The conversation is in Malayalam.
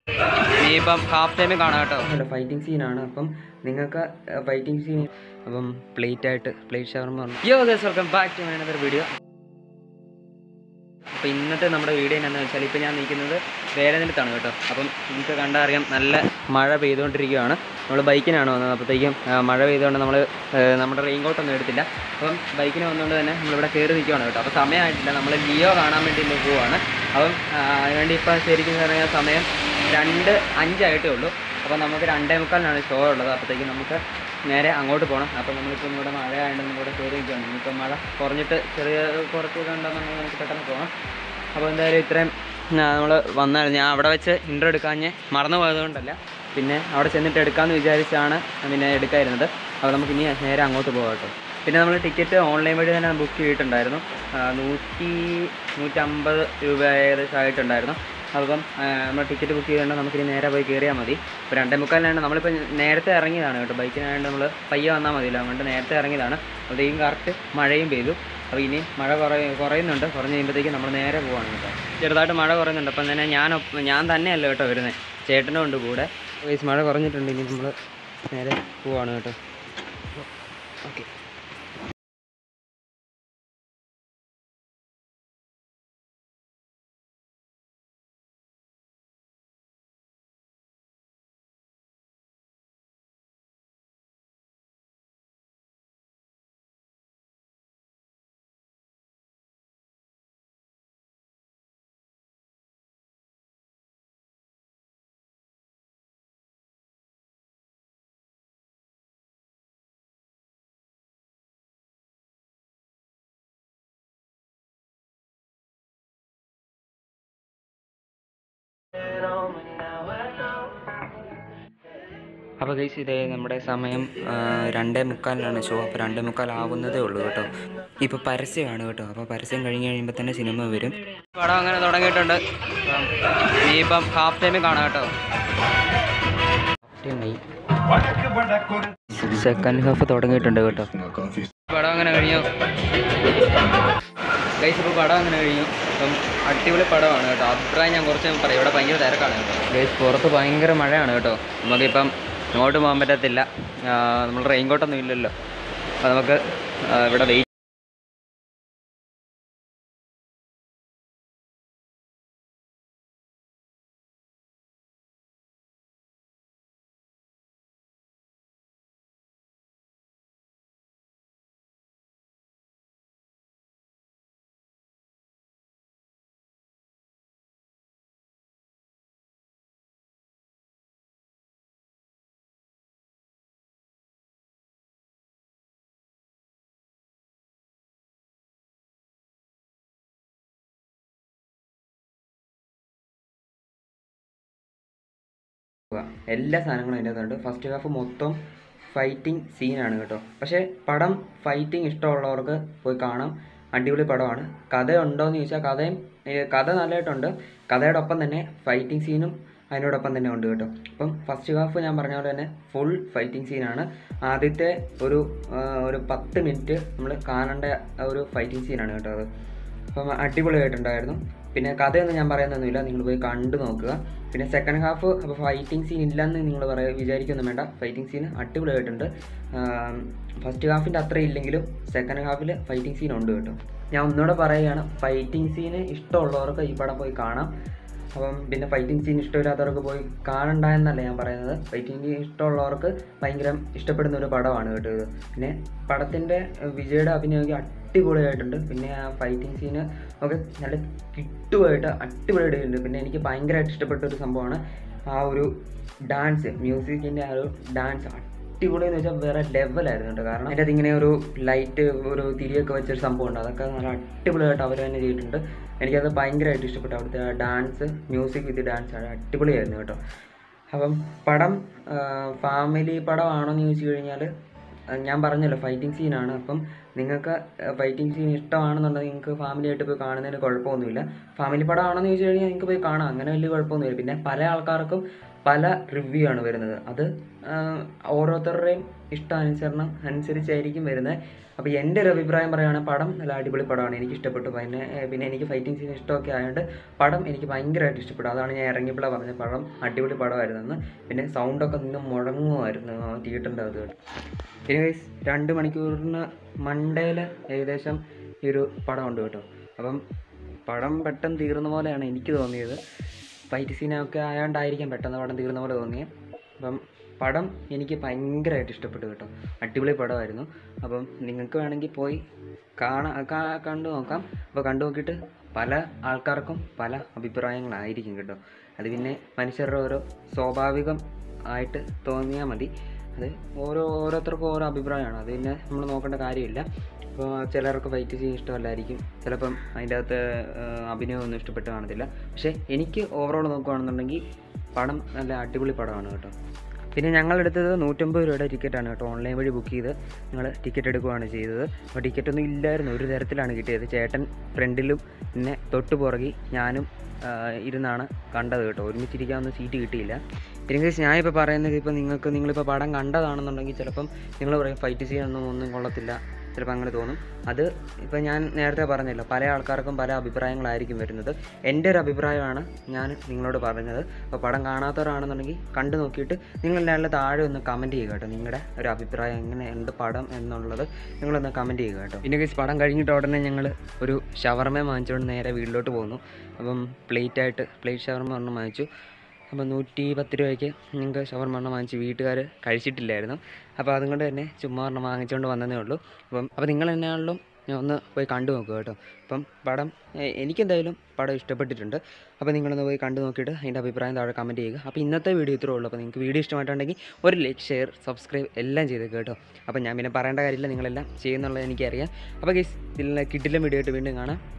ഇനിയിപ്പം ഹാഫ് ടൈമിൽ കാണാം കേട്ടോ അല്ല ഫൈറ്റിംഗ് സീനാണ് അപ്പം നിങ്ങൾക്ക് ഫൈറ്റിംഗ് സീൻ അപ്പം പ്ലേറ്റ് ആയിട്ട് plate shawarma yo guys welcome back to my another video അപ്പോൾ ഇന്നത്തെ നമ്മുടെ വീഡിയോ എന്താണെന്ന് വെച്ചാൽ ഇപ്പോൾ ഞാൻ നിൽക്കുന്നത് വേലനിലത്താണ് കേട്ടോ അപ്പം നിങ്ങൾക്ക് കണ്ടറിയാം നല്ല മഴ പെയ്തുകൊണ്ടിരിക്കുകയാണ് നമ്മൾ ബൈക്കിനാണ് വന്നത് അപ്പോഴത്തേക്കും ആ, മഴ പെയ്തുകൊണ്ട് നമ്മൾ നമ്മുടെ റെയിൻ കോട്ടൊന്നും എടുത്തില്ല അപ്പം ബൈക്കിന് വന്നുകൊണ്ട് തന്നെ നമ്മളിവിടെ കയറി നിൽക്കുകയാണ് കേട്ടോ അപ്പോൾ സമയമായിട്ടില്ല നമ്മൾ ലിയോ കാണാൻ വേണ്ടി ഇന്ന് പോവുകയാണ് അപ്പം ആ, അതിനുവേണ്ടി ഇപ്പോൾ ശരിക്കും പറഞ്ഞാൽ സമയം രണ്ട് അഞ്ചായിട്ടേ ഉള്ളൂ അപ്പോൾ നമുക്ക് രണ്ടേ മുക്കാലിനാണ് ഷോ ഉള്ളത് അപ്പോഴത്തേക്കും നമുക്ക് നേരെ അങ്ങോട്ട് പോകണം അപ്പോൾ നമ്മളിപ്പോൾ ഇവിടെ മഴ ആയതുകൊണ്ട് ഇവിടെ കയറി നിൽക്കുകയാണ് ഇനിയിപ്പോൾ മഴ കുറഞ്ഞിട്ട് ചെറിയ കുറച്ചൊക്കെ ഉണ്ടെന്നുണ്ടെങ്കിൽ നമുക്ക് പെട്ടെന്ന് പോകണം അപ്പോൾ എന്തായാലും ഇത്രയും നമ്മൾ വന്നാൽ ഞാൻ അവിടെ വെച്ച് ഇൻ്റർ എടുക്കാഞ്ഞ് മറന്നു പോയതുകൊണ്ടല്ല പിന്നെ അവിടെ ചെന്നിട്ട് എടുക്കാമെന്ന് വിചാരിച്ചാണ് പിന്നെ എടുക്കാതിരുന്നത് അപ്പോൾ നമുക്ക് ഇനി നേരെ അങ്ങോട്ട് പോകാം കേട്ടോ പിന്നെ നമ്മൾ ടിക്കറ്റ് ഓൺലൈൻ വഴി തന്നെ ബുക്ക് ചെയ്തിട്ടുണ്ടായിരുന്നു ആ, നൂറ്റി നൂറ്റമ്പത് രൂപ ഏകദേശം ആയിട്ടുണ്ടായിരുന്നു അപ്പം നമ്മൾ ടിക്കറ്റ് ബുക്ക് ചെയ്തുകൊണ്ട് നമുക്കിനി നേരെ പോയി കയറിയാൽ മതി ഇപ്പോൾ രണ്ടേ മുക്കാലിനാണ്ട് നമ്മളിപ്പോൾ നേരത്തെ ഇറങ്ങിയതാണ് കേട്ടോ ബൈക്കിനായതുകൊണ്ട് നമ്മൾ പയ്യെ വന്നാൽ മതിയല്ലോ അതുകൊണ്ട് നേരത്തെ ഇറങ്ങിയതാണ് അപ്പോഴത്തേക്കും കറക്റ്റ് മഴയും പെയ്തു അപ്പോൾ ഇനി മഴ കുറയ കുറയുന്നുണ്ട് കുറഞ്ഞ് കഴിയുമ്പോഴത്തേക്കും നമ്മൾ നേരെ പോവാണ് കേട്ടോ ചെറുതായിട്ട് മഴ കുറയുന്നുണ്ട് അപ്പം തന്നെ ഞാൻ ഒപ്പ- ഞാൻ തന്നെയല്ല കേട്ടോ വരുന്നത് ചേട്ടനും ഉണ്ട് കൂടെ വയസ്സ് മഴ കുറഞ്ഞിട്ടുണ്ട് ഇനി നമ്മൾ നേരെ പോവാണ് കേട്ടോ ഓക്കെ അപ്പോൾ ഗൈസ് ഇതേ നമ്മുടെ സമയം ആ, രണ്ടേ മുക്കാലിനാണ് ഷോ അപ്പോൾ രണ്ടേ മുക്കാൽ ആവുന്നതേ ഉള്ളൂ കേട്ടോ ഇപ്പോൾ പരസ്യമാണ് കേട്ടോ അപ്പോൾ പരസ്യം കഴിഞ്ഞ് കഴിയുമ്പോൾ തന്നെ സിനിമ വരും പടം അങ്ങനെ തുടങ്ങിയിട്ടുണ്ട് ഇനിയിപ്പം ഹാഫ് ടൈമിൽ കാണാം കേട്ടോ സെക്കൻഡ് ഹാഫ് തുടങ്ങിയിട്ടുണ്ട് കേട്ടോ പടം അങ്ങനെ കഴിഞ്ഞു ഗൈസ് ഇപ്പോൾ പടം അങ്ങനെ കഴിഞ്ഞു അപ്പം അടിപൊളി പടമാണ് കേട്ടോ അഭിപ്രായം ഞാൻ കുറച്ച് പറയും ഇവിടെ ഭയങ്കര തിരക്കാണ് കേട്ടോ ഗൈസ് പുറത്ത് ഭയങ്കര മഴയാണ് കേട്ടോ നമുക്കിപ്പം അങ്ങോട്ട് പോകാൻ പറ്റത്തില്ല ആ, നമ്മൾ റെയിൻ കോട്ടൊന്നും ഇല്ലല്ലോ അപ്പോൾ നമുക്ക് ആ, ഇവിടെ വെയിറ്റ് എല്ലാ സാധനങ്ങളും അതിൻ്റെ അകത്തുണ്ട് ഫസ്റ്റ് ഹാഫ് മൊത്തം ഫൈറ്റിംഗ് സീനാണ് കേട്ടോ പക്ഷേ പടം ഫൈറ്റിംഗ് ഇഷ്ടമുള്ളവർക്ക് പോയി കാണാം അടിപൊളി പടമാണ് കഥ ഉണ്ടോ എന്ന് ചോദിച്ചാൽ കഥയും ഏ, കഥ നല്ലതായിട്ടുണ്ട് കഥയുടെ ഒപ്പം തന്നെ ഫൈറ്റിംഗ് സീനും അതിനോടൊപ്പം തന്നെ ഉണ്ട് കേട്ടോ അപ്പം ഫസ്റ്റ് ഹാഫ് ഞാൻ പറഞ്ഞ പോലെ തന്നെ ഫുൾ ഫൈറ്റിംഗ് സീനാണ് ആദ്യത്തെ ഒരു ആ, ഒരു പത്ത് മിനിറ്റ് നമ്മൾ കാണേണ്ട ഒരു ഫൈറ്റിംഗ് സീനാണ് കേട്ടോ അത് അപ്പം അടിപൊളിയായിട്ടുണ്ടായിരുന്നു പിന്നെ കഥയൊന്നും ഞാൻ പറയുന്നൊന്നുമില്ല നിങ്ങൾ പോയി കണ്ടു നോക്കുക പിന്നെ സെക്കൻഡ് ഹാഫ് അപ്പോൾ ഫൈറ്റിംഗ് സീൻ ഇല്ലെന്ന് നിങ്ങൾ പറയാ വിചാരിക്കൊന്നും വേണ്ട ഫൈറ്റിംഗ് സീൻ അടിപൊളിയായിട്ടുണ്ട് ഫസ്റ്റ് ഹാഫിൻ്റെ അത്ര ഇല്ലെങ്കിലും സെക്കൻഡ് ഹാഫിൽ ഫൈറ്റിംഗ് സീൻ ഉണ്ട് കേട്ടോ ഞാൻ ഒന്നുകൂടെ പറയുകയാണ് ഫൈറ്റിംഗ് സീന് ഇഷ്ടമുള്ളവർക്ക് ഈ പടം പോയി കാണാം അപ്പം പിന്നെ ഫൈറ്റിംഗ് സീൻ ഇഷ്ടമില്ലാത്തവർക്ക് പോയി കാണണ്ട എന്നല്ല ഞാൻ പറയുന്നത് ഫൈറ്റിംഗ് സീൻ ഇഷ്ടമുള്ളവർക്ക് ഭയങ്കര ഇഷ്ടപ്പെടുന്ന ഒരു പടമാണ് കേട്ടോ ഇത് പിന്നെ പടത്തിൻ്റെ വിജയുടെ അഭിനയമൊക്കെ അടിപൊളിയായിട്ടുണ്ട് പിന്നെ ആ ഫൈറ്റിംഗ് സീന് ഒക്കെ നല്ല കിട്ടുമായിട്ട് അടിപൊളിയായിട്ടുണ്ട് പിന്നെ എനിക്ക് ഭയങ്കരമായിട്ട് ഇഷ്ടപ്പെട്ട ഒരു സംഭവമാണ് ആ ഒരു ഡാൻസ് മ്യൂസിക്കിൻ്റെ ആ ഒരു ഡാൻസ് അടിപൊളി എന്ന് വെച്ചാൽ വേറെ ലെവലായിരുന്നു കേട്ടോ കാരണം അതിൻ്റെ അതിങ്ങനെ ഒരു ലൈറ്റ് ഒരു തിരിയൊക്കെ വെച്ചൊരു സംഭവം ഉണ്ട് അതൊക്കെ നല്ല അടിപൊളിയായിട്ട് അവർ തന്നെ ചെയ്തിട്ടുണ്ട് എനിക്കത് ഭയങ്കരമായിട്ട് ഇഷ്ടപ്പെട്ടു അവിടുത്തെ ആ ഡാൻസ് മ്യൂസിക് വിത്ത് ഡാൻസ് അടിപൊളിയായിരുന്നു കേട്ടോ അപ്പം പടം ഫാമിലി പടമാണോ എന്ന് ചോദിച്ചു കഴിഞ്ഞാൽ ഞാൻ പറഞ്ഞല്ലോ ഫൈറ്റിംഗ് സീനാണ് അപ്പം നിങ്ങൾക്ക് ഫൈറ്റിംഗ് സീൻ ഇഷ്ടമാണെന്നുണ്ടെങ്കിൽ നിങ്ങൾക്ക് ഫാമിലി ആയിട്ട് പോയി കാണുന്നതിന് കുഴപ്പമൊന്നുമില്ല ഫാമിലി പടമാണെന്ന് ചോദിച്ചു കഴിഞ്ഞാൽ നിങ്ങൾക്ക് പോയി കാണാം അങ്ങനെ വലിയ കുഴപ്പമൊന്നുമില്ല പിന്നെ പല ആൾക്കാർക്കും പല റിവ്യൂ ആണ് വരുന്നത് അത് ആ, ഓരോരുത്തരുടെയും ഇഷ്ടാനുസരണം അനുസരിച്ചായിരിക്കും വരുന്നത് അപ്പോൾ എൻ്റെ ഒരു അഭിപ്രായം പറയുകയാണെങ്കിൽ പടം നല്ല അടിപൊളി പടമാണ് എനിക്ക് ഇഷ്ടപ്പെട്ടു പിന്നെ പിന്നെ എനിക്ക് ഫൈറ്റിംഗ് സീൻ ഇഷ്ടമൊക്കെ ആയതുകൊണ്ട് പടം എനിക്ക് ഭയങ്കരമായിട്ട് ഇഷ്ടപ്പെട്ടു അതാണ് ഞാൻ ഇറങ്ങിയപ്പോഴാണ് പറഞ്ഞത് പടം അടിപൊളി പടമായിരുന്നെന്ന് പിന്നെ സൗണ്ടൊക്കെ നിന്ന് മുഴങ്ങുമായിരുന്നു തിയേറ്ററിൻ്റെ അത് കേട്ടോ പിന്നെ guys, രണ്ട് മണിക്കൂറിന് മണ്ടയിൽ ഏകദേശം ഈ ഒരു പടം ഉണ്ട് കേട്ടോ അപ്പം പടം പെട്ടെന്ന് തീർന്ന പോലെയാണ് എനിക്ക് തോന്നിയത് ഫൈറ്റ് സീനൊക്കെ ആയതുകൊണ്ടായിരിക്കാം പെട്ടെന്ന് പടം തീർന്ന പോലെ തോന്നിയത് അപ്പം പടം എനിക്ക് ഭയങ്കരമായിട്ട് ഇഷ്ടപ്പെട്ടു കേട്ടോ അടിപൊളി പടമായിരുന്നു അപ്പം നിങ്ങൾക്ക് വേണമെങ്കിൽ പോയി കാണാ കാ- കണ്ടു നോക്കാം അപ്പോൾ കണ്ടു നോക്കിയിട്ട് പല ആൾക്കാർക്കും പല അഭിപ്രായങ്ങളായിരിക്കും കേട്ടോ അത് പിന്നെ മനുഷ്യരുടെ ഓരോ സ്വാഭാവികം ആയിട്ട് തോന്നിയാൽ മതി അത് ഓരോ ഓരോരുത്തർക്കും ഓരോ അഭിപ്രായമാണ് അത് പിന്നെ നമ്മൾ നോക്കേണ്ട കാര്യമില്ല ഇപ്പോൾ ചിലർക്ക് ഫൈറ്റ് സീൻ ഇഷ്ടമല്ലായിരിക്കും ചിലപ്പം അതിൻ്റെ അകത്ത് ആ, അഭിനയമൊന്നും ഇഷ്ടപ്പെട്ട് കാണത്തില്ല പക്ഷേ എനിക്ക് ഓവറോൾ നോക്കുകയാണെന്നുണ്ടെങ്കിൽ പടം നല്ല അടിപൊളി പടമാണ് കേട്ടോ പിന്നെ ഞങ്ങളെടുത്തത് നൂറ്റമ്പത് രൂപയുടെ ടിക്കറ്റാണ് കേട്ടോ ഓൺലൈൻ വഴി ബുക്ക് ചെയ്ത് ഞങ്ങൾ ടിക്കറ്റ് എടുക്കുകയാണ് ചെയ്തത് അപ്പോൾ ടിക്കറ്റ് ഒന്നും ഇല്ലായിരുന്നു ഒരു തരത്തിലാണ് കിട്ടിയത് ചേട്ടൻ ഫ്രണ്ടിലും പിന്നെ തൊട്ട് പുറകിൽ ഞാനും ആ, ഇരുന്നാണ് കണ്ടത് കേട്ടോ ഒരുമിച്ചിരിക്കാവുന്ന സീറ്റ് കിട്ടിയില്ല പിന്നെ ഞാൻ ഇപ്പോൾ പറയുന്നത് ഇപ്പോൾ നിങ്ങൾക്ക് നിങ്ങളിപ്പോൾ പടം കണ്ടതാണെന്നുണ്ടെങ്കിൽ ചിലപ്പം നിങ്ങൾ പറയും ഫൈറ്റ് സീനൊന്നും ഒന്നും കൊള്ളത്തില്ല ചിലപ്പോൾ അങ്ങനെ തോന്നും അത് ഇപ്പോൾ ഞാൻ നേരത്തെ പറഞ്ഞല്ലോ പല ആൾക്കാർക്കും പല അഭിപ്രായങ്ങളായിരിക്കും വരുന്നത് എൻ്റെ ഒരു അഭിപ്രായമാണ് ഞാൻ നിങ്ങളോട് പറഞ്ഞത് അപ്പോൾ പടം കാണാത്തവരാണെന്നുണ്ടെങ്കിൽ കണ്ടു നോക്കിയിട്ട് നിങ്ങൾ എല്ലാവരുടെ താഴെ ഒന്ന് കമൻറ്റ് ചെയ്യുക കേട്ടോ നിങ്ങളുടെ ഒരു അഭിപ്രായം എങ്ങനെയുണ്ട് പടം എന്നുള്ളത് നിങ്ങളൊന്ന് കമൻറ്റ് ചെയ്യുക കേട്ടോ പിന്നെ guys, പടം കഴിഞ്ഞിട്ട് ഉടനെ ഞങ്ങൾ ഒരു ഷവർമ വാങ്ങിച്ചുകൊണ്ട് നേരെ വീട്ടിലോട്ട് പോന്നു അപ്പം പ്ലേറ്റായിട്ട് പ്ലേറ്റ് ഷവർമ ഒരെണ്ണം വാങ്ങിച്ചു അപ്പം നൂറ്റി പത്ത് രൂപയ്ക്ക് ഞങ്ങൾക്ക് ഷവർമ എണ്ണം വാങ്ങിച്ച് വീട്ടുകാർ കഴിച്ചിട്ടില്ലായിരുന്നു അപ്പോൾ അതുകൊണ്ട് തന്നെ ചുമ്മാ ഒരെണ്ണം വാങ്ങിച്ചുകൊണ്ട് വന്നതേ ഉള്ളൂ അപ്പം അപ്പോൾ നിങ്ങൾ തന്നെയാണല്ലോ ഞാൻ ഒന്ന് പോയി കണ്ടു നോക്കുക കേട്ടോ അപ്പം പടം എ- എനിക്കെന്തായാലും പടം ഇഷ്ടപ്പെട്ടിട്ടുണ്ട് അപ്പോൾ നിങ്ങളൊന്ന് പോയി കണ്ടു നോക്കിയിട്ട് അതിൻ്റെ അഭിപ്രായം താഴെ കമൻറ്റ് ചെയ്യുക അപ്പോൾ ഇന്നത്തെ വീഡിയോ ഇത്രേ ഉള്ളൂ അപ്പോൾ നിങ്ങൾക്ക് വീഡിയോ ഇഷ്ടമായിട്ടുണ്ടെങ്കിൽ ഒരു ലൈക്ക് ഷെയർ സബ്സ്ക്രൈബ് എല്ലാം ചെയ്തേക്ക് കേട്ടോ അപ്പോൾ ഞാൻ പിന്നെ പറയേണ്ട കാര്യമില്ല നിങ്ങളെല്ലാം ചെയ്യുന്നുള്ളത് എനിക്കറിയാം അപ്പോൾ ഗീസ് ഇതിൽ കിട്ടില്ല വീഡിയോ ആയിട്ട് വീണ്ടും കാണാം